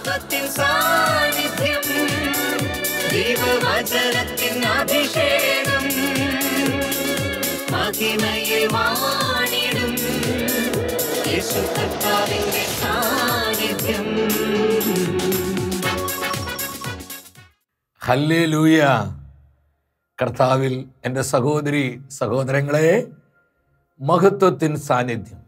മഹത്വത്തിൻ സാന്നിധ്യം ദൈവവചനത്തിൻ അഭിഷേകം മഹിമയിൽ വാണിടും യേശു കർത്താവിന്റെ സാന്നിധ്യം ഹല്ലേ ലൂയ കർത്താവിൽ എൻ്റെ സഹോദരി സഹോദരങ്ങളെ മഹത്വത്തിൻ സാന്നിധ്യം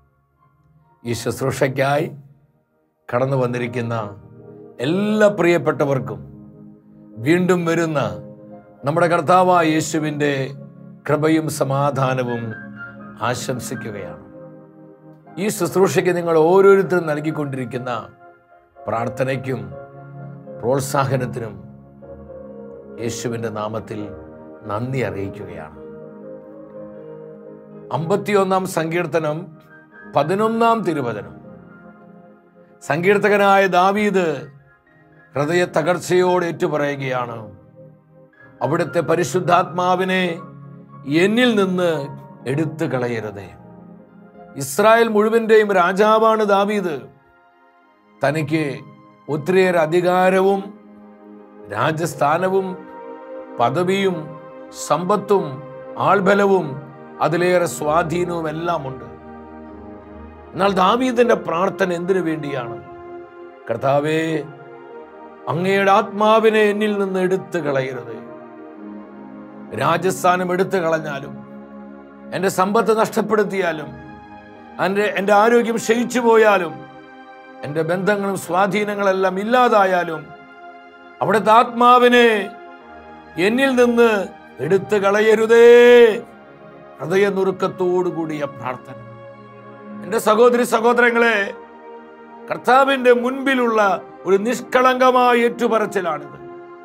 ഈ ശുശ്രൂഷയ്ക്കായി കടന്നു വന്നിരിക്കുന്ന എല്ലാ പ്രിയപ്പെട്ടവർക്കും വീണ്ടും വരുന്ന നമ്മുടെ കർത്താവായ യേശുവിൻ്റെ കൃപയും സമാധാനവും ആശംസിക്കുകയാണ് ഈ ശുശ്രൂഷയ്ക്ക് നിങ്ങൾ ഓരോരുത്തരും നൽകിക്കൊണ്ടിരിക്കുന്ന പ്രാർത്ഥനയ്ക്കും പ്രോത്സാഹനത്തിനും യേശുവിൻ്റെ നാമത്തിൽ നന്ദി അറിയിക്കുകയാണ് അമ്പത്തിയൊന്നാം സങ്കീർത്തനം പതിനൊന്നാം തിരുവചനം സങ്കീർത്തകനായ ദാവീദ് ഹൃദയ തകർച്ചയോട് ഏറ്റുപറയുകയാണ് അവിടുത്തെ പരിശുദ്ധാത്മാവിനെ എന്നിൽ നിന്ന് എടുത്തു കളയരുതേ ഇസ്രായേൽ മുഴുവൻ്റെയും രാജാവാണ് ദാവീദ് തനിക്ക് ഒത്തിരിയേറെ അധികാരവും രാജസ്ഥാനവും പദവിയും സമ്പത്തും ആൾബലവും അതിലേറെ സ്വാധീനവും എല്ലാം ഉണ്ട് എന്നാൽ ദാവീദിന്റെ പ്രാർത്ഥന എന്തിനു വേണ്ടിയാണ് കർത്താവേ അങ്ങയുടെ ആത്മാവിനെ എന്നിൽ നിന്ന് എടുത്തു കളയരുത് രാജസ്ഥാനം എടുത്തു കളഞ്ഞാലും എൻ്റെ സമ്പത്ത് നഷ്ടപ്പെടുത്തിയാലും എൻ്റെ എൻ്റെ ആരോഗ്യം ക്ഷയിച്ചു പോയാലും എൻ്റെ ബന്ധങ്ങളും സ്വാധീനങ്ങളെല്ലാം ഇല്ലാതായാലും അവിടുത്തെ ആത്മാവിനെ എന്നിൽ നിന്ന് എടുത്തു കളയരുതേ ഹൃദയനുറുക്കത്തോടു കൂടിയ പ്രാർത്ഥന എൻ്റെ സഹോദരി സഹോദരങ്ങളെ കർത്താവിന്റെ മുൻപിലുള്ള ഒരു നിഷ്കളങ്കമായ ഏറ്റുപറച്ചിലാണിത്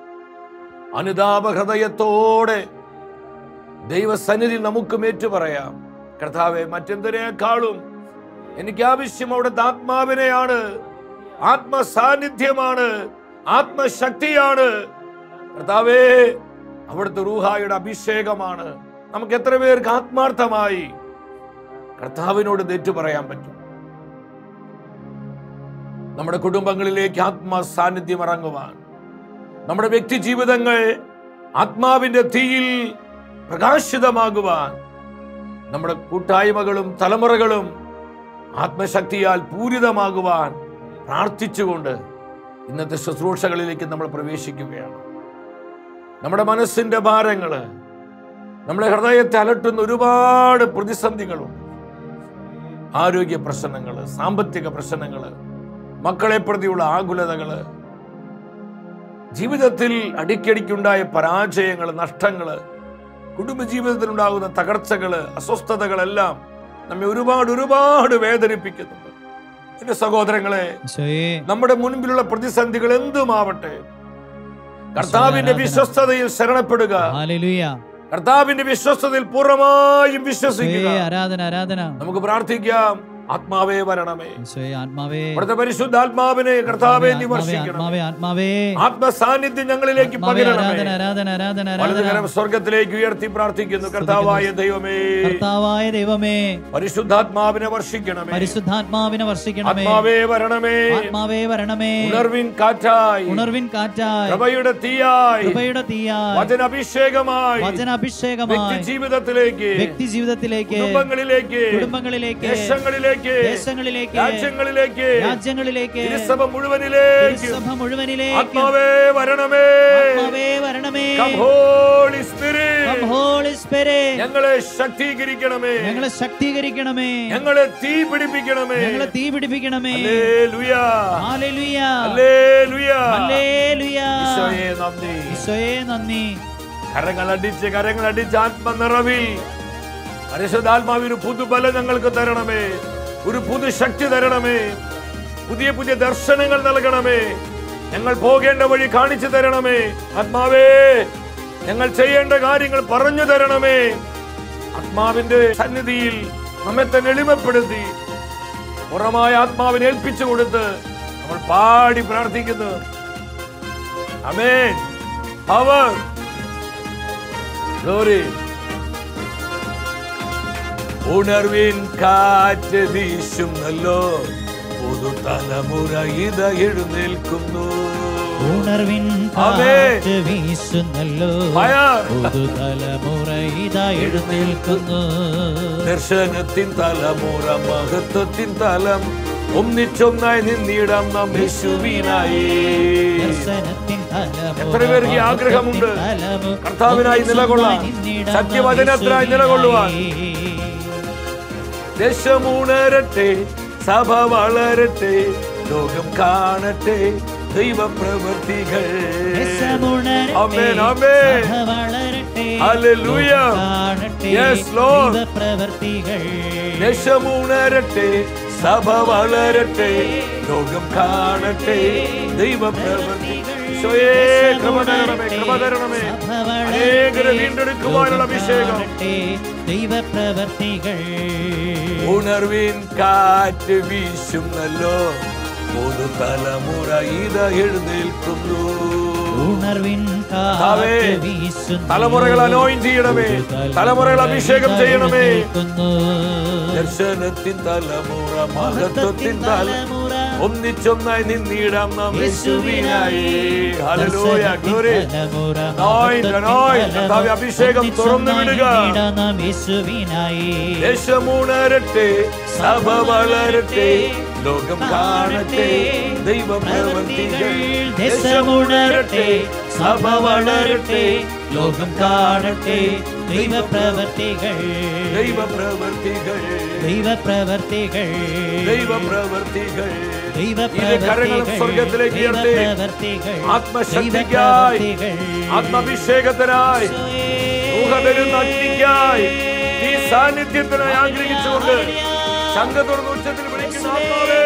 അനുതാപ ഹൃദയത്തോടെ ദൈവസന്നിധി നമുക്കും ഏറ്റുപറയാം കർത്താവെ മറ്റെന്തിനേക്കാളും എനിക്ക് ആവശ്യം അവിടുത്തെ ആത്മാവിനെയാണ് ആത്മസാന്നിധ്യമാണ് ആത്മശക്തിയാണ് കർത്താവേ അവിടുത്തെ റൂഹായുടെ അഭിഷേകമാണ് നമുക്ക് എത്ര പേർക്ക് ആത്മാർത്ഥമായി കർത്താവിനോട് തെറ്റു പറയാൻ പറ്റും നമ്മുടെ കുടുംബങ്ങളിലേക്ക് ആത്മാ സാന്നിധ്യം ഇറങ്ങുവാൻ നമ്മുടെ വ്യക്തി ജീവിതങ്ങൾ ആത്മാവിന്റെ തീയിൽ പ്രകാശിതമാകുവാൻ നമ്മുടെ കൂട്ടായ്മകളും തലമുറകളും ആത്മശക്തിയാൽ പൂരിതമാകുവാൻ പ്രാർത്ഥിച്ചുകൊണ്ട് ഇന്നത്തെ ശുശ്രൂഷകളിലേക്ക് നമ്മൾ പ്രവേശിക്കുകയാണ് നമ്മുടെ മനസ്സിന്റെ ഭാരങ്ങള് നമ്മളെ ഹൃദയത്തെ അലട്ടുന്ന ഒരുപാട് പ്രതിസന്ധികളുണ്ട് ആരോഗ്യ പ്രശ്നങ്ങൾ സാമ്പത്തിക പ്രശ്നങ്ങൾ മക്കളെ പ്രതിയുള്ള ആകുലതകള് ജീവിതത്തിൽ അടിക്കടിക്കുണ്ടായ പരാജയങ്ങൾ നഷ്ടങ്ങള് കുടുംബജീവിതത്തിലുണ്ടാകുന്ന തകർച്ചകള് അസ്വസ്ഥതകളെല്ലാം നമ്മെ ഒരുപാട് ഒരുപാട് വേദനിപ്പിക്കുന്നുണ്ട് എന്റെ സഹോദരങ്ങളെ ഈശോയെ നമ്മുടെ മുൻപിലുള്ള പ്രതിസന്ധികൾ എന്തുമാവട്ടെ കർത്താവിന്റെ വിശ്വസ്തതയിൽ ശരണപ്പെടുക ഹല്ലേലൂയ കർത്താവിന്റെ വിശ്വസ്തതയിൽ പൂർണ്ണമായും വിശ്വസിക്കുക ഈശോയെ ആരാധന ആരാധന നമുക്ക് പ്രാർത്ഥിക്കാം ആത്മാവേ വരണമേ ഈശോയെ ആത്മാവേ ഇവിടുത്തെ പരിശുദ്ധാത്മാവിനെ കർത്താവെ നീ ആത്മാവേ വർഷിക്കണം ആത്മാവേ ആത്മാവേ ആത്മസാന്നിധ്യം ഞങ്ങളിലേക്ക് ആത്മാവേ പകരണമേ ആരാധന ആരാധന ആരാധന വലതുകരം ആരാധന സ്വർഗത്തിലേക്ക് ഉയർത്തി പ്രാർത്ഥിക്കുന്നു കർത്താവായ ദൈവമേ കർത്താവായ ദൈവമേ പരിശുദ്ധാത്മാവിനെ വർഷിക്കണമേ പരിശുദ്ധാത്മാവിനെ വർഷിക്കണമേ ആത്മാവേ വരണമേ ആത്മാവേ വരണമേ ഉണർവിൻ കാറ്റായി ഉണർവിൻ കാറ്റായി കൃപയുടെ തീയായി കൃപയുടെ തീയായി വചനാഭിഷേകമായി വചനാഭിഷേകമായി വ്യക്തി ജീവിതത്തിലേക്ക് വ്യക്തി ജീവിതത്തിലേക്ക് കുടുംബങ്ങളിലേക്ക് കുടുംബങ്ങളിലേക്ക് ദേശങ്ങളിലേക്ക് ദേശങ്ങളിലേക്ക് രാജ്യങ്ങളിലേക്ക് രാജ്യങ്ങളിലേക്ക് തിരുസഭ മുഴുവനിലേക്ക് സഭ മുഴുവനിലേക്ക് ആത്മാവേ വരണമേ ആത്മാവേ വരണമേ Come, Holy Spirit. Come, Holy Spirit. ഞങ്ങളെ ശക്തീകരിക്കണമേ ഞങ്ങളെ ശക്തീകരിക്കണമേ ഞങ്ങളെ തീ പിടിപ്പിക്കണമേ ഞങ്ങളെ തീ പിടിപ്പിക്കണമേ ഹല്ലേലൂയ. Hallelujah hallelujah. ഹല്ലേലൂയ ഈശോയെ നന്ദി ഈശോയെ നന്ദി കരങ്ങളടിച്ച് കരങ്ങളടിച്ച് ആത്മനിറവിൽ പരിശുദ്ധാത്മാവിന് പുതുബലം ഞങ്ങൾക്ക് തരണമേ ഒരു പുതു ശക്തി തരണമേ പുതിയ പുതിയ ദർശനങ്ങൾ നൽകണമേ ഞങ്ങൾ പോകേണ്ട വഴി കാണിച്ചു തരണമേ ആത്മാവേ ഞങ്ങൾ ചെയ്യേണ്ട കാര്യങ്ങൾ പറഞ്ഞു തരണമേ ആത്മാവിന്റെ സന്നിധിയിൽ നമ്മെ തന്നെ എളിമപ്പെടുത്തി പുറമായ ആത്മാവിനെ ഏൽപ്പിച്ചു കൊടുത്ത് നമ്മൾ പാടി പ്രാർത്ഥിക്കുന്നു അമേൻ പവർ ഗ്ലോറി ഉണർവിൻ കാറ്റ് വീശുന്നല്ലോ പുതുതലമുറ ഇത് എഴുന്നേൽക്കുന്നു ഉണർവിൻ ആമേൻ. കാറ്റ് വീശുന്നല്ലോ Fire. പുതുതലമുറ ഇതാ എഴുന്നേൽക്കുന്നു ദർശനത്തിൻ തലമുറ മഹത്വത്തിൻ തലം ഒന്നിച്ചൊന്നായി നിന്നിടാം നാം യേശുവിനായി ദർശനത്തിൻ തലമുറ, എത്ര പേർക്ക് ഈ ആഗ്രഹമുണ്ട്? മഹത്വത്തിൻ തലമു, കർത്താവിനായി നിലകൊള്ളാൻ, നിന്നിടാം സത്യവചനത്തിനായി നിലകൊള്ളുവാൻ. ദേശമുണരട്ടെ സഭ വളരട്ടെ ലോകം കാണട്ടെ ദൈവപ്രവൃത്തികൾ ദേശമുണരട്ടെ, ആമേൻ, ആമേൻ. സഭ വളരട്ടെ, Hallelujah. ലോകം കാണട്ടെ, Yes, Lord. ദൈവപ്രവൃത്തികൾ. ദേശമുണരട്ടെ സഭ വളരട്ടെ ലോകം കാണട്ടെ ദൈവപ്രവൃത്തി ഈശോയേ, കൃപ തരണമേ കൃപ തരണമേ സഭ വളരട്ടെ, അനേകരെ വീണ്ടെടുക്കുവാനുള്ള അഭിഷേകം കാണട്ടെ, ദൈവപ്രവൃത്തികൾ ഉണർവിൻ കാറ്റ് വീശുന്നല്ലോ പുതുതലമുറ ഇത് എഴുന്നേൽക്കുന്നു ഉണർവിൻ കർത്താവേ, കാറ്റ് വീശുന്നു. തലമുറകൾ anoint ചെയ്യണമേ. പുതുതലമുറ തലമുറകൾ അഭിഷേകം ഇതാ ചെയ്യണമേ. എഴുന്നേൽക്കുന്നു. ദർശനത്തിൻ തലമുറ മഹത്വത്തിൻ തലം തലമുറ ഒന്നിച്ചൊന്നായി നിന്നിടാം നാം യേശുവിനായി ഹല്ലേലൂയ ഗ്ലോറി തലമുറ Anoint, anoint. കർത്താവേ, അഭിഷേകം തുറന്നു വിടുക. നാം യേശുവിനായി ദേശമുണരട്ടെ സഭ വളരട്ടെ ലോകം കാണട്ടെ ദൈവപ്രവൃത്തികൾ ദേശമുണരട്ടെ സഭ വളരട്ടെ ലോകം കാണട്ടെ ദൈവപ്രവർത്തികൾ ദൈവപ്രവൃത്തികൾ ദൈവപ്രവർത്തികൾ ദൈവപ്രവൃത്തികൾ ഇരു കരങ്ങളും ദൈവപ്രവർത്തികൾ സ്വർഗത്തിലേക്ക് ഉയർത്തി ദൈവപ്രവർത്തികൾ ആത്മശക്തിക്കായി ആത്മാഭിഷേകത്തിനായി ഊഹതരുന്ന അഗ്നിക്കായി ഈ സാന്നിധ്യത്തിനായി ആഗ്രഹിച്ചുകൊണ്ട് ശങ്ക തുറന്ന് ഉച്ചത്തിൽ വിളിക്കുന്ന ആത്മാവേ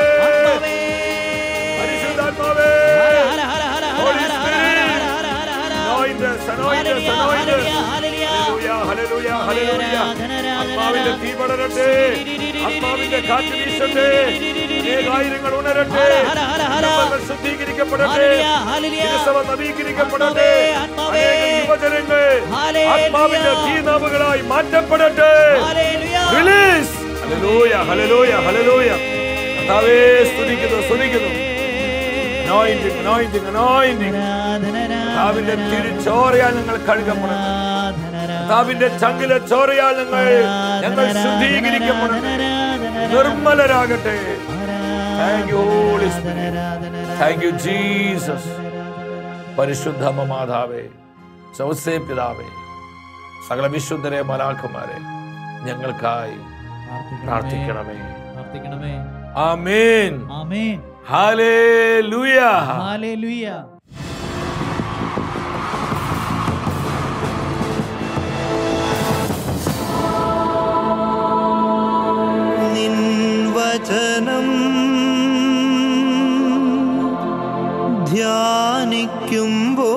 പരിശുദ്ധാത്മാവേ Holy Spirit, anoint us, anoint us, anoint us. Hallelujah, hallelujah, hallelujah. ആത്മാവിന്റെ തീ പടരട്ടെ ആത്മാവിന്റെ കാറ്റ് വീശട്ടെ അനേകായിരങ്ങൾ ഉണരട്ടെ കുടുംബങ്ങൾ ശുദ്ധീകരിക്കപ്പെടട്ടെ തിരുസഭ നവീകരിക്കപ്പെടട്ടെ അനേക യുവജനങ്ങൾ ആത്മാവിന്റെ തീനാവുകളായി മാറ്റപ്പെടട്ടെ റിലീസ് ഹല്ലേലൂയ ഹല്ലേലൂയ ഹല്ലേലൂയ കർത്താവേ സ്തുതിക്കുന്നു സ്തുതിക്കുന്നു anointing anointing anointing കർത്താവിന്റെ തിരിച്ചോറയാൽ ഞങ്ങൾ കഴുകപ്പെടുന്നു കർത്താവിന്റെ ചങ്കിലെ ചോരയാൽ ഞങ്ങൾ ഞങ്ങൾ ശുദ്ധീകരിക്കപ്പെടുന്നു നിർമ്മലരാകട്ടെ thank you holy thank you Jesus പരിശുദ്ധമ മാതാവേ സൗസേ പിതാവേ സകല വിശുദ്ധരെ മലാഖമാരെ ഞങ്ങൾക്കായി പ്രാർത്ഥിക്കണമേ പ്രാർത്ഥിക്കണമേ ആമേൻ ആമേൻ ഹല്ലേലൂയ ഹല്ലേലൂയ നിൻ വചനം ധ്യാനിക്കുമ്പോ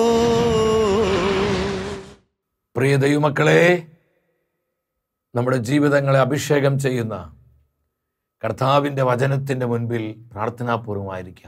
പ്രിയ ദൈവമക്കളെ നമ്മുടെ ജീവിതങ്ങളെ അഭിഷേകം ചെയ്യുന്ന കർത്താവിൻ്റെ വചനത്തിൻ്റെ മുൻപിൽ പ്രാർത്ഥനാപൂർവമായിരിക്കാം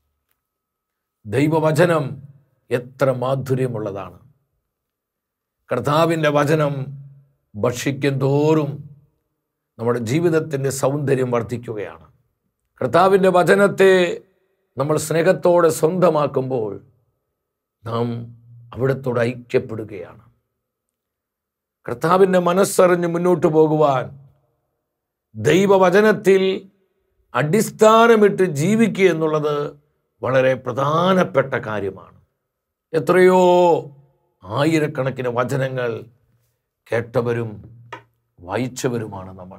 ദൈവവചനം എത്ര മാധുര്യമുള്ളതാണ് കർത്താവിൻ്റെ വചനം ഭക്ഷിക്കും തോറും നമ്മുടെ ജീവിതത്തിൻ്റെ സൗന്ദര്യം വർദ്ധിക്കുകയാണ് കർത്താവിൻ്റെ വചനത്തെ നമ്മൾ സ്നേഹത്തോടെ സ്വന്തമാക്കുമ്പോൾ നാം അവിടത്തോട് ഐക്യപ്പെടുകയാണ് കർത്താവിൻ്റെ മനസ്സറിഞ്ഞ് മുന്നോട്ട് പോകുവാൻ ദൈവവചനത്തിൽ അടിസ്ഥാനമിട്ട് ജീവിക്കുക എന്നുള്ളത് വളരെ പ്രധാനപ്പെട്ട കാര്യമാണ് എത്രയോ ആയിരക്കണക്കിന് വചനങ്ങൾ കേട്ടവരും വായിച്ചവരുമാണ് നമ്മൾ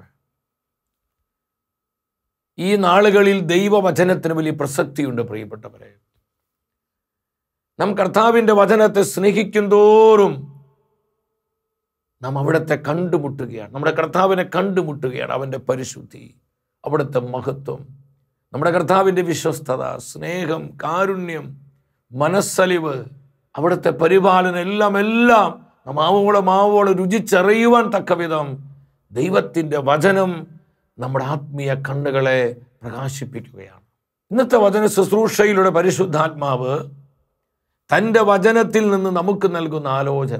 ഈ നാളുകളിൽ ദൈവവചനത്തിന് വലിയ പ്രസക്തിയുണ്ട് പ്രിയപ്പെട്ടവരെ നാം കർത്താവിൻ്റെ വചനത്തെ സ്നേഹിക്കും തോറും നാം അവിടത്തെ കണ്ടുമുട്ടുകയാണ് നമ്മുടെ കർത്താവിനെ കണ്ടുമുട്ടുകയാണ് അവൻ്റെ പരിശുദ്ധി അവിടുത്തെ മഹത്വം നമ്മുടെ കർത്താവിൻ്റെ വിശ്വസ്തത സ്നേഹം കാരുണ്യം മനസ്സലിവ് അവിടുത്തെ പരിപാലനം എല്ലാം എല്ലാം നാം ആവോളം ആവോളം രുചിച്ചറിയുവാൻ തക്കവിധം ദൈവത്തിൻ്റെ വചനം നമ്മുടെ ആത്മീയ കണ്ണുകളെ പ്രകാശിപ്പിക്കുകയാണ് ഇന്നത്തെ വചന ശുശ്രൂഷയിലൂടെ പരിശുദ്ധാത്മാവ് തൻ്റെ വചനത്തിൽ നിന്ന് നമുക്ക് നൽകുന്ന ആലോചന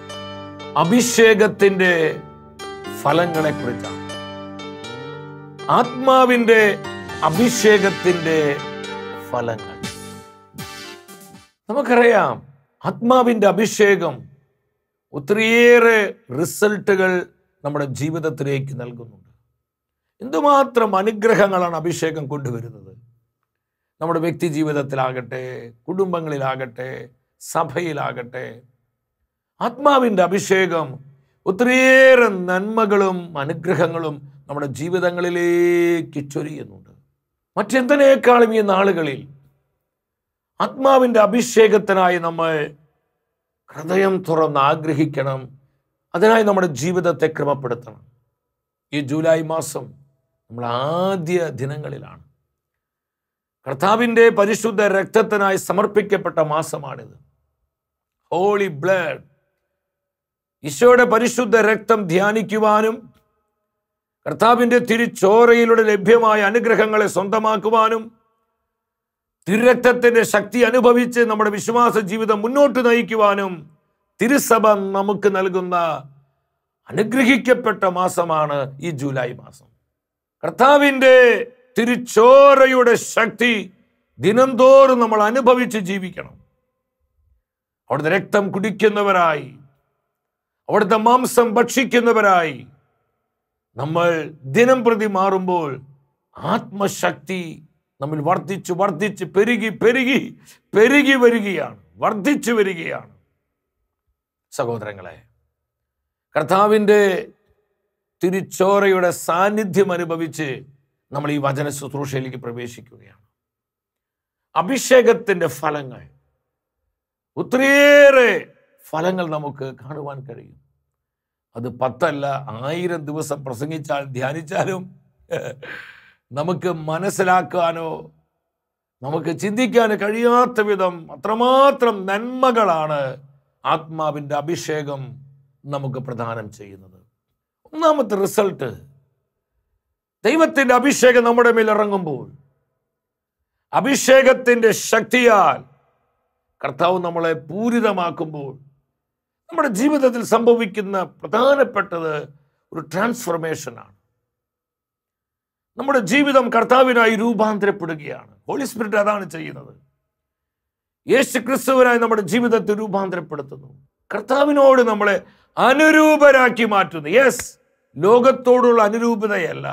അഭിഷേകത്തിൻ്റെ ഫലങ്ങളെക്കുറിച്ചാണ് ആത്മാവിന്റെ അഭിഷേകത്തിന്റെ ഫലങ്ങൾ നമുക്കറിയാം ആത്മാവിന്റെ അഭിഷേകം ഒത്തിരിയേറെ റിസൾട്ടുകൾ നമ്മുടെ ജീവിതത്തിലേക്ക് നൽകുന്നുണ്ട് എന്തുമാത്രം അനുഗ്രഹങ്ങളാണ് അഭിഷേകം കൊണ്ടുവരുന്നത് നമ്മുടെ വ്യക്തി ജീവിതത്തിലാകട്ടെ കുടുംബങ്ങളിലാകട്ടെ സഭയിലാകട്ടെ ആത്മാവിൻ്റെ അഭിഷേകം ഒത്തിരിയേറെ നന്മകളും അനുഗ്രഹങ്ങളും നമ്മുടെ ജീവിതങ്ങളിലേക്ക് ചൊരിയുന്നുണ്ട് മറ്റെന്തിനേക്കാളും ഈ നാളുകളിൽ ആത്മാവിൻ്റെ അഭിഷേകത്തിനായി നമ്മൾ ഹൃദയം തുറന്ന് ആഗ്രഹിക്കണം അതിനായി നമ്മുടെ ജീവിതത്തെ ക്രമപ്പെടുത്തണം ഈ ജൂലൈ മാസം നമ്മൾ ആദ്യ ദിനങ്ങളിലാണ് കർത്താവിൻ്റെ പരിശുദ്ധ രക്തത്തിനായി സമർപ്പിക്കപ്പെട്ട മാസമാണിത് ഹോളി ബ്ലഡ് ഈശോയുടെ പരിശുദ്ധ രക്തം ധ്യാനിക്കുവാനും കർത്താവിൻ്റെ തിരുച്ചോരയിലൂടെ ലഭ്യമായ അനുഗ്രഹങ്ങളെ സ്വന്തമാക്കുവാനും തിരുരക്തത്തിന്റെ ശക്തി അനുഭവിച്ച് നമ്മുടെ വിശ്വാസ ജീവിതം മുന്നോട്ട് നയിക്കുവാനും തിരുസഭ നമുക്ക് നൽകുന്ന അനുഗ്രഹിക്കപ്പെട്ട മാസമാണ് ഈ ജൂലൈ മാസം കർത്താവിൻ്റെ തിരുച്ചോരയുടെ ശക്തി ദിനംതോറും നമ്മൾ അനുഭവിച്ച് ജീവിക്കണം അവിടുത്തെ രക്തം കുടിക്കുന്നവരായി അവിടുത്തെ മാംസം ഭക്ഷിക്കുന്നവരായി നമ്മൾ ദിനം പ്രതി മാറുമ്പോൾ ആത്മശക്തി നമ്മൾ വർദ്ധിച്ച് വർദ്ധിച്ച് പെരുകി പെരുകി പെരുകി വരികയാണ് വർദ്ധിച്ചു വരികയാണ് സഹോദരങ്ങളെ കർത്താവിൻ്റെ തിരുച്ചോരയുടെ സാന്നിധ്യം അനുഭവിച്ച് നമ്മൾ ഈ വചന ശുശ്രൂഷയിലേക്ക് പ്രവേശിക്കുകയാണ് അഭിഷേകത്തിൻ്റെ ഫലങ്ങൾ ഒത്തിരിയേറെ ഫലങ്ങൾ നമുക്ക് കാണുവാൻ കഴിയും അത് പത്തല്ല ആയിരം ദിവസം പ്രസംഗിച്ചാൽ ധ്യാനിച്ചാലും നമുക്ക് മനസ്സിലാക്കാനോ നമുക്ക് ചിന്തിക്കാൻ കഴിയാത്ത വിധം അത്രമാത്രം നന്മകളാണ് ആത്മാവിൻ്റെ അഭിഷേകം നമുക്ക് പ്രദാനം ചെയ്യുന്നത് ഒന്നാമത്തെ റിസൾട്ട് ദൈവത്തിൻ്റെ അഭിഷേകം നമ്മുടെ മേൽ ഇറങ്ങുമ്പോൾ അഭിഷേകത്തിൻ്റെ ശക്തിയാൽ കർത്താവ് നമ്മളെ പൂരിതമാക്കുമ്പോൾ നമ്മുടെ ജീവിതത്തിൽ സംഭവിക്കുന്ന പ്രധാനപ്പെട്ടത് ഒരു ട്രാൻസ്ഫോർമേഷനാണ് നമ്മുടെ ജീവിതം കർത്താവിനായി രൂപാന്തരപ്പെടുകയാണ് ഹോളി സ്പിരിറ്റ് അതാണ് ചെയ്യുന്നത് യേശു ക്രിസ്തുവിനായി നമ്മുടെ ജീവിതത്തെ രൂപാന്തരപ്പെടുത്തുന്നു കർത്താവിനോട് നമ്മളെ അനുരൂപരാക്കി മാറ്റുന്നു യെസ് ലോകത്തോടുള്ള അനുരൂപതയല്ല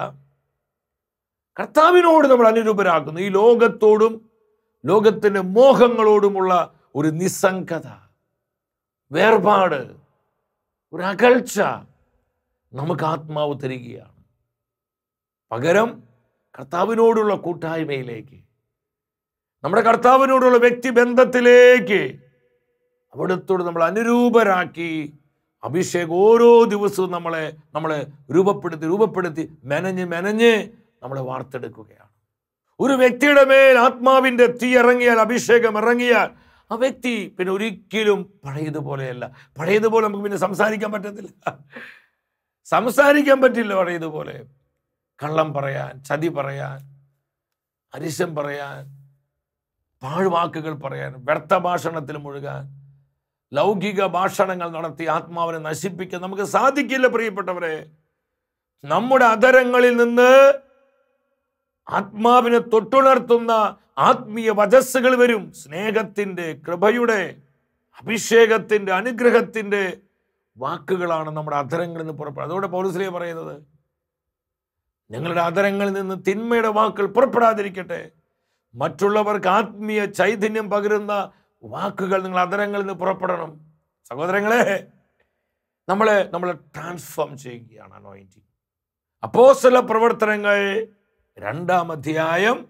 കർത്താവിനോട് നമ്മൾ അനുരൂപരാക്കുന്നു ഈ ലോകത്തോടും ലോകത്തിന്റെ മോഹങ്ങളോടുമുള്ള ഒരു നിസ്സംഗത വേർപാട് ഒരു അകൽച്ച നമുക്ക് ആത്മാവ് തരികയാണ് പകരം കർത്താവിനോടുള്ള കൂട്ടായ്മയിലേക്ക് നമ്മുടെ കർത്താവിനോടുള്ള വ്യക്തിബന്ധത്തിലേക്ക് അവിടത്തോട് നമ്മൾ അനുരൂപരാക്കി അഭിഷേകം ഓരോ ദിവസവും നമ്മളെ നമ്മളെ രൂപപ്പെടുത്തി രൂപപ്പെടുത്തി മെനഞ്ഞ് മെനഞ്ഞ് നമ്മളെ വാർത്തെടുക്കുകയാണ് ഒരു വ്യക്തിയുടെ മേൽ ആത്മാവിൻ്റെ തീ ഇറങ്ങിയാൽ അഭിഷേകം ഇറങ്ങിയാൽ ആ വ്യക്തി പിന്നെ ഒരിക്കലും പഴയതുപോലെയല്ല പഴയതുപോലെ നമുക്ക് പിന്നെ സംസാരിക്കാൻ പറ്റത്തില്ല സംസാരിക്കാൻ പറ്റില്ല പഴയതുപോലെ കള്ളം പറയാൻ ചതി പറയാൻ അരിശം പറയാൻ പാഴ്വാക്കുകൾ പറയാൻ വ്യർത്ഥ ഭാഷണത്തിൽ മുഴുകാൻ ലൗകിക ഭാഷണങ്ങൾ നടത്തി ആത്മാവിനെ നശിപ്പിക്കാൻ നമുക്ക് സാധിക്കില്ല പ്രിയപ്പെട്ടവരെ നമ്മുടെ അധരങ്ങളിൽ നിന്ന് ആത്മാവിനെ തൊട്ടുണർത്തുന്ന ആത്മീയ വചസ്സുകൾ വരും സ്നേഹത്തിന്റെ കൃപയുടെ അഭിഷേകത്തിന്റെ അനുഗ്രഹത്തിന്റെ വാക്കുകളാണ് നമ്മുടെ അധരങ്ങളിൽ നിന്ന് പുറപ്പെടുന്നത് അതോടെ പൗരസ്ലിയ പറയുന്നത് ഞങ്ങളുടെ അധരങ്ങളിൽ നിന്ന് തിന്മയുടെ വാക്കുകൾ പുറപ്പെടാതിരിക്കട്ടെ മറ്റുള്ളവർക്ക് ആത്മീയ ചൈതന്യം പകരുന്ന വാക്കുകൾ നിങ്ങൾ അധരങ്ങളിൽ നിന്ന് പുറപ്പെടണം സഹോദരങ്ങളെ നമ്മളെ നമ്മളെ ട്രാൻസ്ഫോം ചെയ്യുകയാണ് അനോയിൻറ്റിങ് അപ്പോസ്തല പ്രവർത്തനങ്ങൾ രണ്ടാം അധ്യായം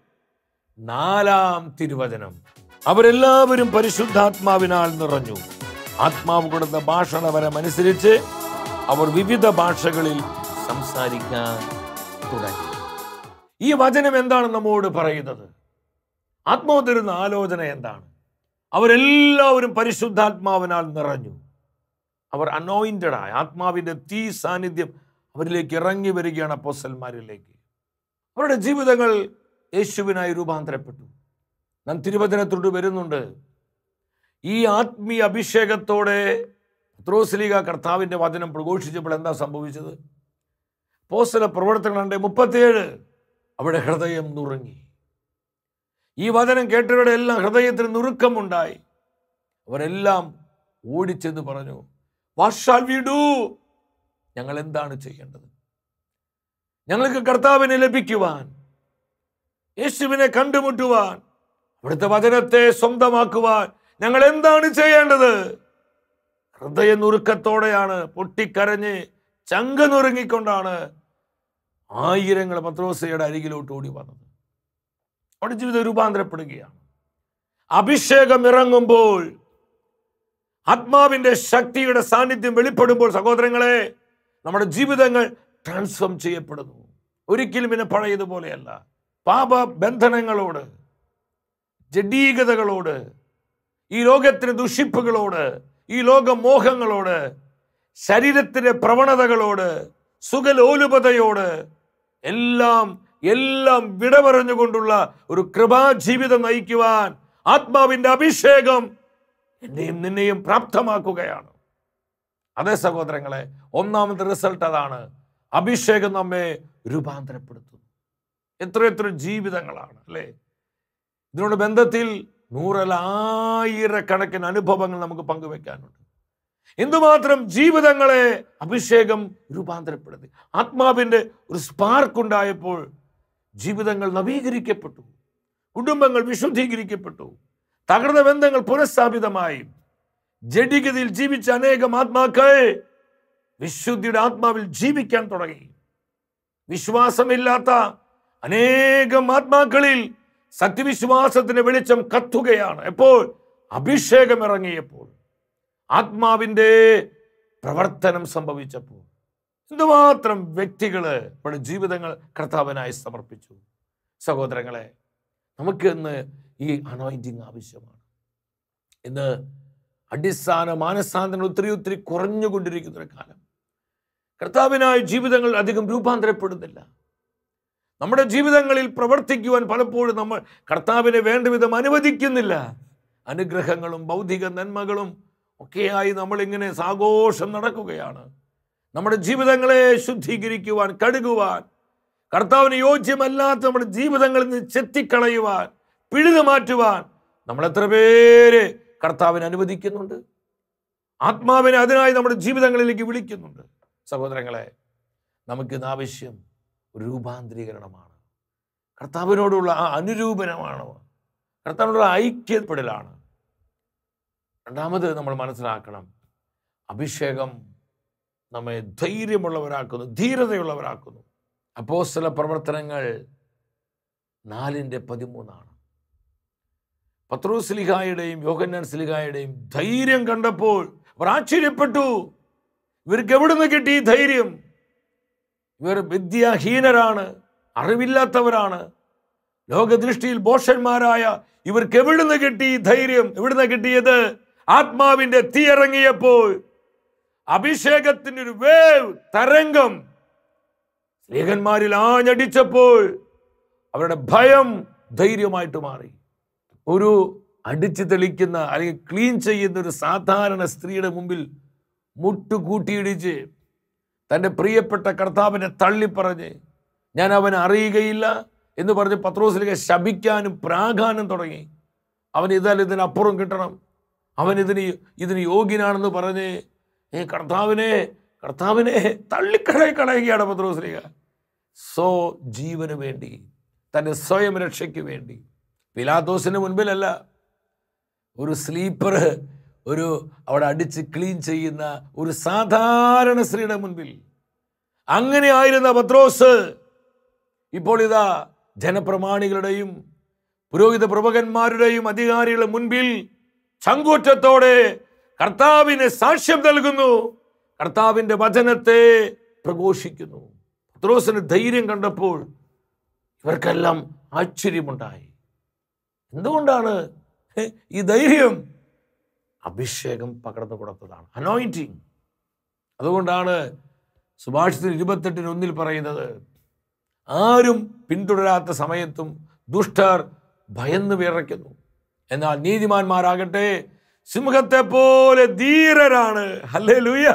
നാലാം തിരുവചനം അവരെല്ലാവരും പരിശുദ്ധാത്മാവിനാൽ നിറഞ്ഞു ആത്മാവ് കൊടുത്ത ഭാഷണവരം അനുസരിച്ച് അവർ വിവിധ ഭാഷകളിൽ സംസാരിക്കാൻ തുടങ്ങി ഈ വചനം എന്താണ് നമ്മോട് പറയുന്നത് ആത്മാവ് തരുന്ന ആലോചന എന്താണ് അവരെല്ലാവരും പരിശുദ്ധാത്മാവിനാൽ നിറഞ്ഞു അവർ അനോയിന്റഡായ ആത്മാവിന്റെ തീ സാന്നിധ്യം അവരിലേക്ക് ഇറങ്ങി വരികയാണ് അപ്പോസന്മാരിലേക്ക് അവരുടെ ജീവിതങ്ങൾ യേശുവിനായി രൂപാന്തരപ്പെട്ടു നാം തിരുവചനത്തോട് വരുന്നുണ്ട് ഈ ആത്മീയ അഭിഷേകത്തോടെ പത്രോസ്ലീഗ കർത്താവിൻ്റെ വചനം പ്രഘോഷിച്ചപ്പോൾ എന്താ സംഭവിച്ചത് പോസ്റ്റല പ്രവർത്തനങ്ങളുടെ മുപ്പത്തിയേഴ് അവിടെ ഹൃദയം നുറുങ്ങി ഈ വചനം കേട്ടവരുടെ എല്ലാം ഹൃദയത്തിന് നുറുക്കമുണ്ടായി അവരെല്ലാം ഓടിച്ചെന്ന് പറഞ്ഞു വാഷാൽ വീടൂ ഞങ്ങൾ എന്താണ് ചെയ്യേണ്ടത് ഞങ്ങൾക്ക് കർത്താവിനെ ലഭിക്കുവാൻ യേശുവിനെ കണ്ടുമുട്ടുവാൻ അവിടുത്തെ വചനത്തെ സ്വന്തമാക്കുവാൻ ഞങ്ങൾ എന്താണ് ചെയ്യേണ്ടത് ഹൃദയ നുറുക്കത്തോടെയാണ് പൊട്ടിക്കരഞ്ഞ് ചങ്ക നുറുങ്ങിക്കൊണ്ടാണ് ആയിരങ്ങൾ പത്രോസയുടെ അരികിലോട്ട് ഓടി വന്നത് അവിടെ ജീവിതം രൂപാന്തരപ്പെടുകയാണ് അഭിഷേകം ഇറങ്ങുമ്പോൾ ആത്മാവിന്റെ ശക്തിയുടെ സാന്നിധ്യം വെളിപ്പെടുമ്പോൾ സഹോദരങ്ങളെ നമ്മുടെ ജീവിതങ്ങൾ ട്രാൻസ്ഫോം ചെയ്യപ്പെടുന്നു ഒരിക്കലും പിന്നെ പഴയതുപോലെയല്ല പാപ ബന്ധനങ്ങളോട് ജഡീകതകളോട് ഈ ലോകത്തിന് ദുഷിപ്പുകളോട് ഈ ലോകമോഹങ്ങളോട് ശരീരത്തിന്റെ പ്രവണതകളോട് സുഖലോലുപതയോട് എല്ലാം എല്ലാം വിട പറഞ്ഞുകൊണ്ടുള്ള ഒരു കൃപാജീവിതം നയിക്കുവാൻ ആത്മാവിന്റെ അഭിഷേകം എന്നെയും നിന്നെയും പ്രാപ്തമാക്കുകയാണ് അതേ സഹോദരങ്ങളെ ഒന്നാമത്തെ റിസൾട്ട് അതാണ് അഭിഷേകം നമ്മെ രൂപാന്തരപ്പെടുത്തുന്നു എത്ര എത്ര ജീവിതങ്ങളാണ് അല്ലേ ഇതിനോട് ബന്ധത്തിൽ നൂറല്ല ആയിരക്കണക്കിന് അനുഭവങ്ങൾ നമുക്ക് പങ്കുവെക്കാനുണ്ട് എന്തുമാത്രം ജീവിതങ്ങളെ അഭിഷേകം രൂപാന്തരപ്പെടുത്തി ആത്മാവിന്റെ ഒരു സ്പാർക്ക് ഉണ്ടായപ്പോൾ ജീവിതങ്ങൾ നവീകരിക്കപ്പെട്ടു കുടുംബങ്ങൾ വിശുദ്ധീകരിക്കപ്പെട്ടു തകർന്ന ബന്ധങ്ങൾ പുനഃസ്ഥാപിതമായി ജഡിഗതിയിൽ ജീവിച്ച അനേകം ആത്മാക്കൾ വിശുദ്ധിയുടെ ആത്മാവിൽ ജീവിക്കാൻ തുടങ്ങി വിശ്വാസമില്ലാത്ത അനേകം ആത്മാക്കളിൽ സത്യവിശ്വാസത്തിന്റെ വെളിച്ചം കത്തുകയാണ് എപ്പോൾ അഭിഷേകം ഇറങ്ങിയപ്പോൾ ആത്മാവിന്റെ പ്രവർത്തനം സംഭവിച്ചപ്പോൾ എന്തുമാത്രം വ്യക്തികള് അവരുടെ ജീവിതങ്ങൾ കർത്താവിനായി സമർപ്പിച്ചു സഹോദരങ്ങളെ നമുക്ക് ഇന്ന് ഈ അനോയിന്റിങ് ആവശ്യമാണ് ഇന്ന് അടിസ്ഥാന മാനസാന്തരങ്ങൾ ഒത്തിരി ഒത്തിരി കുറഞ്ഞുകൊണ്ടിരിക്കുന്ന ഒരു കാലം കർത്താവിനായി ജീവിതങ്ങൾ അധികം രൂപാന്തരപ്പെടുന്നില്ല നമ്മുടെ ജീവിതങ്ങളിൽ പ്രവർത്തിക്കുവാൻ പലപ്പോഴും നമ്മൾ കർത്താവിനെ വേണ്ട വിധം അനുവദിക്കുന്നില്ല അനുഗ്രഹങ്ങളും ഭൗതിക നന്മകളും ഒക്കെയായി നമ്മളിങ്ങനെ സാഘോഷം നടക്കുകയാണ് നമ്മുടെ ജീവിതങ്ങളെ ശുദ്ധീകരിക്കുവാൻ കഴുകുവാൻ കർത്താവിന് യോജ്യമല്ലാത്ത നമ്മുടെ ജീവിതങ്ങളിൽ നിന്ന് ചെത്തിക്കളയുവാൻ പിഴുതു മാറ്റുവാൻ നമ്മൾ എത്ര പേര് കർത്താവിന് അനുവദിക്കുന്നുണ്ട് ആത്മാവിനെ അതിനായി നമ്മുടെ ജീവിതങ്ങളിലേക്ക് വിളിക്കുന്നുണ്ട് സഹോദരങ്ങളെ നമുക്കിന്ന് ആവശ്യം ഒരു രൂപാന്തരീകരണമാണ് കർത്താവിനോടുള്ള ആ അനുരൂപനമാണ് കർത്താവിനോടുള്ള ഐക്യപ്പെടലാണ് രണ്ടാമത് നമ്മൾ മനസ്സിലാക്കണം അഭിഷേകം നമ്മെ ധൈര്യമുള്ളവരാക്കുന്നു ധീരതയുള്ളവരാക്കുന്നു അപ്പോസ്തല പ്രവർത്തനങ്ങൾ നാലിൻ്റെ പതിമൂന്നാണ് പത്രോസ്ലിഹായുടെയും യോഹന്നാൻ സ്ലിഹായുടെയും ധൈര്യം കണ്ടപ്പോൾ അവർ ആശ്ചര്യപ്പെട്ടു ഇവർക്ക് എവിടുന്ന് കിട്ടി ഈ ധൈര്യം ഇവർ വിദ്യാഹീനരാണ് അറിവില്ലാത്തവരാണ് ലോകദൃഷ്ടിയിൽ ബോഷന്മാരായ ഇവർക്ക് എവിടുന്ന് കിട്ടി ഈ ധൈര്യം എവിടുന്ന് കിട്ടിയത് ആത്മാവിന്റെ തീ ഇറങ്ങിയപ്പോൾ അഭിഷേകത്തിന്റെ ഒരു വേവ് തരംഗം സ്ത്രീകന്മാരിൽ ആഞ്ഞടിച്ചപ്പോൾ അവരുടെ ഭയം ധൈര്യമായിട്ട് മാറി ഒരു അടിച്ചു തെളിക്കുന്ന അല്ലെങ്കിൽ ക്ലീൻ ചെയ്യുന്ന ഒരു സാധാരണ സ്ത്രീയുടെ മുമ്പിൽ മുട്ടുകൂട്ടിയിടിച്ച് തൻ്റെ പ്രിയപ്പെട്ട കർത്താവിനെ തള്ളിപ്പറഞ്ഞ് ഞാൻ അവനെ അറിയുകയില്ല എന്ന് പറഞ്ഞ് പത്രോസിലേക്ക് ശപിക്കാനും പ്രാകാനും തുടങ്ങി അവൻ ഇതാൽ ഇതിനപ്പുറം കിട്ടണം അവൻ ഇതിന് ഇതിന് യോഗ്യനാണെന്ന് പറഞ്ഞ് ഏ കർത്താവിനെ കർത്താവിനെ തള്ളിക്കളയി കളയുകയാണ് പത്രോസ്ലിക സോ ജീവന് വേണ്ടി തൻ്റെ സ്വയം രക്ഷയ്ക്ക് വേണ്ടി പിലാത്തോസിന് മുൻപിലല്ല ഒരു സ്ലീപ്പർ ഒരു അവിടെ അടിച്ച് ക്ലീൻ ചെയ്യുന്ന ഒരു സാധാരണ സ്ത്രീയുടെ മുൻപിൽ അങ്ങനെ ആയിരുന്ന പത്രോസ് ഇപ്പോൾ ഇതാ ജനപ്രമാണികളുടെയും പുരോഹിത പ്രഭകന്മാരുടെയും അധികാരികളുടെ മുൻപിൽ ചങ്കൂറ്റത്തോടെ കർത്താവിന് സാക്ഷ്യം നൽകുന്നു കർത്താവിന്റെ വചനത്തെ പ്രഘോഷിക്കുന്നു പത്രോസിന് ധൈര്യം കണ്ടപ്പോൾ ഇവർക്കെല്ലാം ആശ്ചര്യമുണ്ടായി എന്തുകൊണ്ടാണ് ഹേ, ഈ ധൈര്യം അഭിഷേകം പകർന്നു കൊടുത്തതാണ് അനോയിന്റിങ് അതുകൊണ്ടാണ് സുഭാഷിതത്തിൽ ഇരുപത്തെട്ടിന് ഒന്നിൽ പറയുന്നത് ആരും പിന്തുടരാത്ത സമയത്തും ദുഷ്ടർ ഭയന്ന് വിറയ്ക്കുന്നു എന്നാൽ നീതിമാന്മാരാകട്ടെ സിംഹത്തെ പോലെ ധീരരാണ് അല്ലേ ലൂയ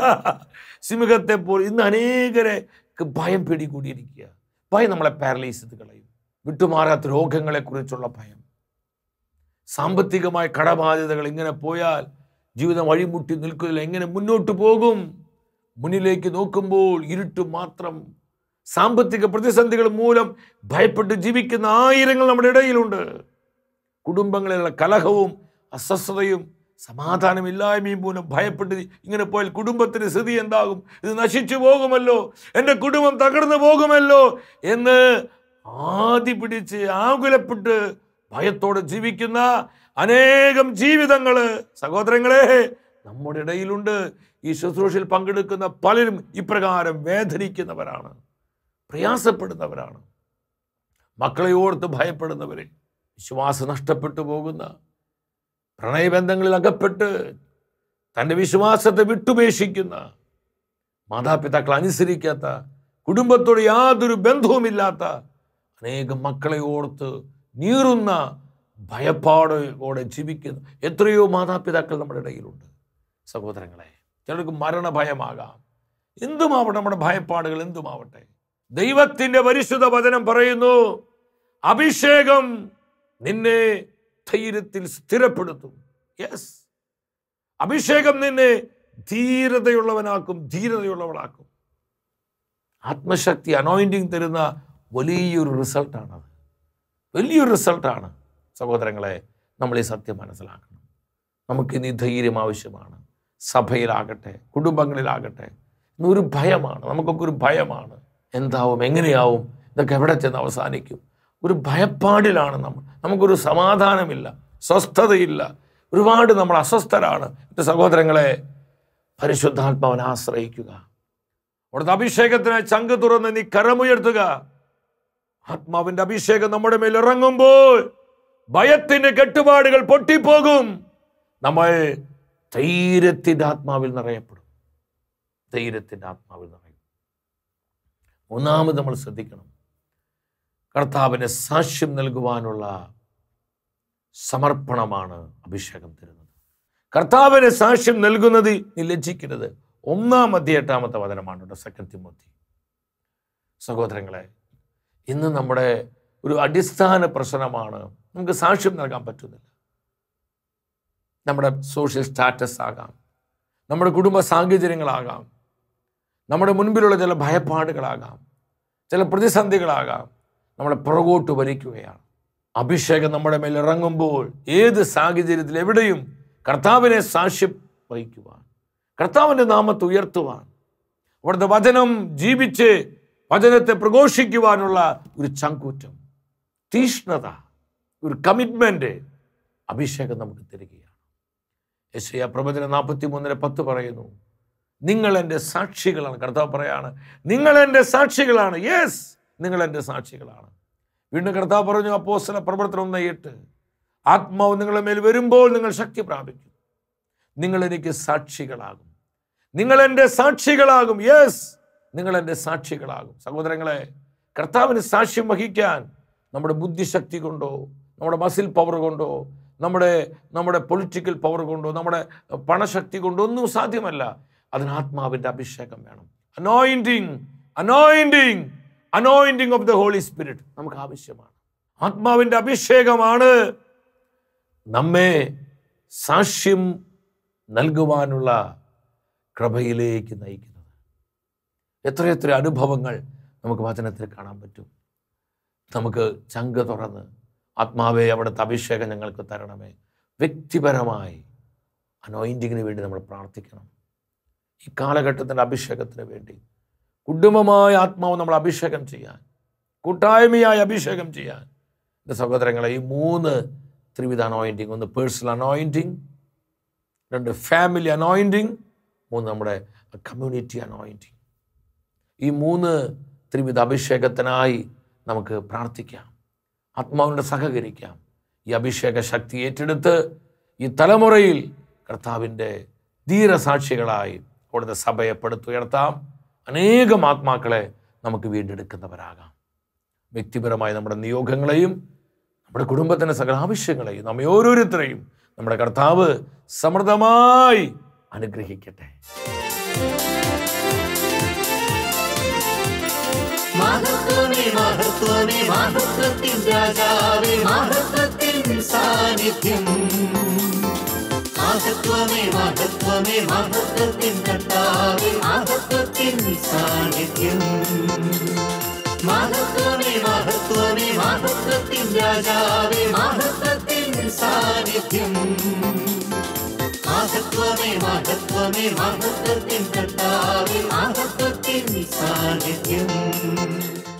സിംഹത്തെ പോലെ ഇന്ന് അനേകരെ ഭയം പിടികൂടിയിരിക്കുക ഭയം നമ്മളെ പാരലൈസ് ചെയ്ത് കളയും വിട്ടുമാറാത്ത രോഗങ്ങളെക്കുറിച്ചുള്ള ഭയം സാമ്പത്തികമായ കടബാധ്യതകൾ ഇങ്ങനെ പോയാൽ ജീവിതം വഴിമുട്ടി നിൽക്കുന്നില്ല എങ്ങനെ മുന്നോട്ട് പോകും മുന്നിലേക്ക് നോക്കുമ്പോൾ ഇരുട്ട് മാത്രം സാമ്പത്തിക പ്രതിസന്ധികൾ മൂലം ഭയപ്പെട്ട് ജീവിക്കുന്ന ആയിരങ്ങൾ നമ്മുടെ ഇടയിലുണ്ട് കുടുംബങ്ങളിലുള്ള കലഹവും അസ്വസ്ഥതയും സമാധാനമില്ലായ്മയും മൂലം ഭയപ്പെട്ട് ഇങ്ങനെ പോയാൽ കുടുംബത്തിന് സ്ഥിതി എന്താകും ഇത് നശിച്ചു പോകുമല്ലോ എൻ്റെ കുടുംബം തകർന്നു പോകുമല്ലോ എന്ന് ആദി പിടിച്ച് ആകുലപ്പെട്ട് ഭയത്തോടെ ജീവിക്കുന്ന അനേകം ജീവിതങ്ങൾ സഹോദരങ്ങളെ നമ്മുടെ ഇടയിലുണ്ട് ഈ ശുശ്രൂഷയിൽ പങ്കെടുക്കുന്ന പലരും ഇപ്രകാരം വേദനിക്കുന്നവരാണ് പ്രയാസപ്പെടുന്നവരാണ് മക്കളെ ഓർത്ത് ഭയപ്പെടുന്നവരെ വിശ്വാസം നഷ്ടപ്പെട്ടു പോകുന്ന പ്രണയബന്ധങ്ങളിൽ അകപ്പെട്ട് തൻ്റെ വിശ്വാസത്തെ വിട്ടുപേക്ഷിക്കുന്ന മാതാപിതാക്കൾ അനുസരിക്കാത്ത കുടുംബത്തോട് യാതൊരു ബന്ധവുമില്ലാത്ത അനേകം മക്കളെ ഓർത്ത് നീറുന്ന ഭയപ്പാടോടെ ജീവിക്കുന്ന എത്രയോ മാതാപിതാക്കൾ നമ്മുടെ ഇടയിലുണ്ട് സഹോദരങ്ങളെ ചിലർക്ക് മരണഭയമാകാം എന്തുമാവട്ടെ നമ്മുടെ ഭയപ്പാടുകൾ എന്തുമാവട്ടെ ദൈവത്തിന്റെ പരിശുദ്ധ വചനം പറയുന്നു അഭിഷേകം നിന്നെ ധൈര്യത്തിൽ സ്ഥിരപ്പെടുത്തും യെസ് അഭിഷേകം നിന്നെ ധീരതയുള്ളവനാക്കും ധീരതയുള്ളവളാക്കും ആത്മശക്തി അനോയിൻറ്റിങ് തരുന്ന വലിയൊരു റിസൾട്ടാണത് വലിയൊരു റിസൾട്ടാണ് സഹോദരങ്ങളെ നമ്മൾ ഈ സത്യം മനസ്സിലാക്കണം നമുക്ക് ഇനി ധൈര്യം ആവശ്യമാണ് സഭയിലാകട്ടെ കുടുംബങ്ങളിലാകട്ടെ ഇന്നൊരു ഭയമാണ് നമുക്കൊക്കെ ഒരു ഭയമാണ് എന്താവും എങ്ങനെയാവും ഇതൊക്കെ എവിടെ ചെന്ന് അവസാനിക്കും ഒരു ഭയപ്പാടിലാണ് നമ്മൾ നമുക്കൊരു സമാധാനമില്ല സ്വസ്ഥതയില്ല ഒരുപാട് നമ്മൾ അസ്വസ്ഥരാണ് എൻ്റെ സഹോദരങ്ങളെ പരിശുദ്ധാത്മാവിനെ ആശ്രയിക്കുക അവിടുത്തെ അഭിഷേകത്തിനായി ചങ്ക് തുറന്ന് നീ കരമുയർത്തുക ആത്മാവിന്റെ അഭിഷേകം നമ്മുടെ മേൽ ഇറങ്ങുമ്പോൾ ഭയത്തിന്റെ കെട്ടുപാടുകൾ പൊട്ടിപ്പോകും നമ്മൾ ധൈര്യത്തിന്റെ ആത്മാവിൽ നിറയപ്പെടും ധൈര്യത്തിന്റെ ആത്മാവിൽ നിറയും മൂന്നാമത് നമ്മൾ ശ്രദ്ധിക്കണം കർത്താവിന് സാക്ഷ്യം നൽകുവാനുള്ള സമർപ്പണമാണ് അഭിഷേകം തരുന്നത് കർത്താവിന് സാക്ഷ്യം നൽകുന്നത് നീ ലജ്ജിക്കരുത് ഒന്നാം അധ്യ എട്ടാമത്തെ വചനമാണ് കേട്ടോ സെക്കൻഡ് തിമോത്തി സഹോദരങ്ങളെ ഇന്ന് നമ്മുടെ ഒരു അടിസ്ഥാന പ്രശ്നമാണ് നമുക്ക് സാക്ഷ്യം നൽകാൻ പറ്റുന്നില്ല നമ്മുടെ സോഷ്യൽ സ്റ്റാറ്റസ് ആകാം നമ്മുടെ കുടുംബ സാഹചര്യങ്ങളാകാം നമ്മുടെ മുൻപിലുള്ള ചില ഭയപ്പാടുകളാകാം ചില പ്രതിസന്ധികളാകാം നമ്മളെ പുറകോട്ട് വലിക്കുകയാണ് അഭിഷേകം നമ്മുടെ മേൽ ഇറങ്ങുമ്പോൾ ഏത് സാഹചര്യത്തിൽ എവിടെയും കർത്താവിനെ സാക്ഷ്യം വഹിക്കുവാൻ കർത്താവിൻ്റെ നാമത്തെ ഉയർത്തുവാൻ അവിടുത്തെ വചനം ജീവിച്ച് വചനത്തെ പ്രഘോഷിക്കുവാനുള്ള ഒരു ചങ്കൂറ്റം തീഷ്ണത ഒരു കമ്മിറ്റ്മെന്റ് അഭിഷേകം നമുക്ക് തരികയാണ് യശയ പ്രവചന നാൽപ്പത്തി മൂന്നിന് പത്ത് പറയുന്നു നിങ്ങൾ എൻ്റെ സാക്ഷികളാണ് കർത്താവ് പറയാണ് നിങ്ങൾ എൻ്റെ സാക്ഷികളാണ് യെസ് നിങ്ങൾ എൻ്റെ സാക്ഷികളാണ് വീണ്ടും കർത്താവ് പറഞ്ഞു അപ്പോസ്തല പ്രവർത്തനം ഒന്ന് എട്ട് ആത്മാവ് നിങ്ങളുടെ മേൽ വരുമ്പോൾ നിങ്ങൾ ശക്തി പ്രാപിക്കും നിങ്ങൾ എനിക്ക് സാക്ഷികളാകും നിങ്ങൾ എൻ്റെ സാക്ഷികളാകും യെസ് നിങ്ങൾ എൻ്റെ സാക്ഷികളാകും സഹോദരങ്ങളെ കർത്താവിന് സാക്ഷ്യം വഹിക്കാൻ നമ്മുടെ ബുദ്ധിശക്തി കൊണ്ടോ നമ്മുടെ മസിൽ പവർ കൊണ്ടോ നമ്മുടെ നമ്മുടെ പൊളിറ്റിക്കൽ പവർ കൊണ്ടോ നമ്മുടെ പണശക്തി കൊണ്ടോ ഒന്നും സാധ്യമല്ല അതിന് ആത്മാവിൻ്റെ അഭിഷേകം വേണം anointing anointing anointing of the holy spirit നമുക്ക് ആവശ്യമാണ് ആത്മാവിൻ്റെ അഭിഷേകമാണ് നമ്മെ സാക്ഷ്യം നൽകുവാനുള്ള കൃപയിലേക്ക് നയിക്കുന്നത് എത്രയെത്ര അനുഭവങ്ങൾ നമുക്ക് വചനത്തിൽ കാണാൻ പറ്റും നമുക്ക് ചങ്ക തുറന്ന് ആത്മാവെ അവിടുത്തെ അഭിഷേകം ഞങ്ങൾക്ക് തരണമേ വ്യക്തിപരമായി അനോയിൻറ്റിങ്ങിന് വേണ്ടി നമ്മൾ പ്രാർത്ഥിക്കണം ഈ കാലഘട്ടത്തിൻ്റെ അഭിഷേകത്തിന് വേണ്ടി കുടുംബമായ ആത്മാവ് നമ്മൾ അഭിഷേകം ചെയ്യാൻ കൂട്ടായ്മയായി അഭിഷേകം ചെയ്യാൻ എൻ്റെ സഹോദരങ്ങളെ ഈ മൂന്ന് ത്രിവിധ അനോയിൻറ്റിങ് ഒന്ന് പേഴ്സണൽ അനോയിൻറ്റിങ് രണ്ട് ഫാമിലി അനോയിൻറ്റിങ് മൂന്ന് നമ്മുടെ കമ്മ്യൂണിറ്റി അനോയിൻറ്റിങ് ഈ മൂന്ന് ത്രിവിധ അഭിഷേകത്തിനായി നമുക്ക് പ്രാർത്ഥിക്കാം ആത്മാവിനോട് സഹകരിക്കാം ഈ അഭിഷേക ശക്തി ഏറ്റെടുത്ത് ഈ തലമുറയിൽ കർത്താവിൻ്റെ ധീരസാക്ഷികളായി അവിടുത്തെ സഭയെ പടുത്തുയർത്താം അനേകം ആത്മാക്കളെ നമുക്ക് വീണ്ടെടുക്കുന്നവരാകാം വ്യക്തിപരമായ നമ്മുടെ നിയോഗങ്ങളെയും നമ്മുടെ കുടുംബത്തിൻ്റെ സകല ആവശ്യങ്ങളെയും നമ്മെ ഓരോരുത്തരെയും നമ്മുടെ കർത്താവ് സമൃദ്ധമായി അനുഗ്രഹിക്കട്ടെ മഹത്വമേ മഹത്വമേ മഹത്വത്തിൻ രാജാവേ മഹത്വത്തിൻ സാന്നിധ്യം മഹത്വമേ മഹത്വമേ മഹത്വത്തിൻ കർത്താവേ മഹത്വത്തിൻ സാന്നിധ്യം മഹത്വമേ മഹത്വമേ മഹത്വത്തിൻ രാജാവേ മഹത്വത്തിൻ സാന്നിധ്യം മഹത്വമേ മഹത്വമേ മഹത്വത്തിൻ കർത്താവേ മഹത്വത്തിൻ സാന്നിധ്യം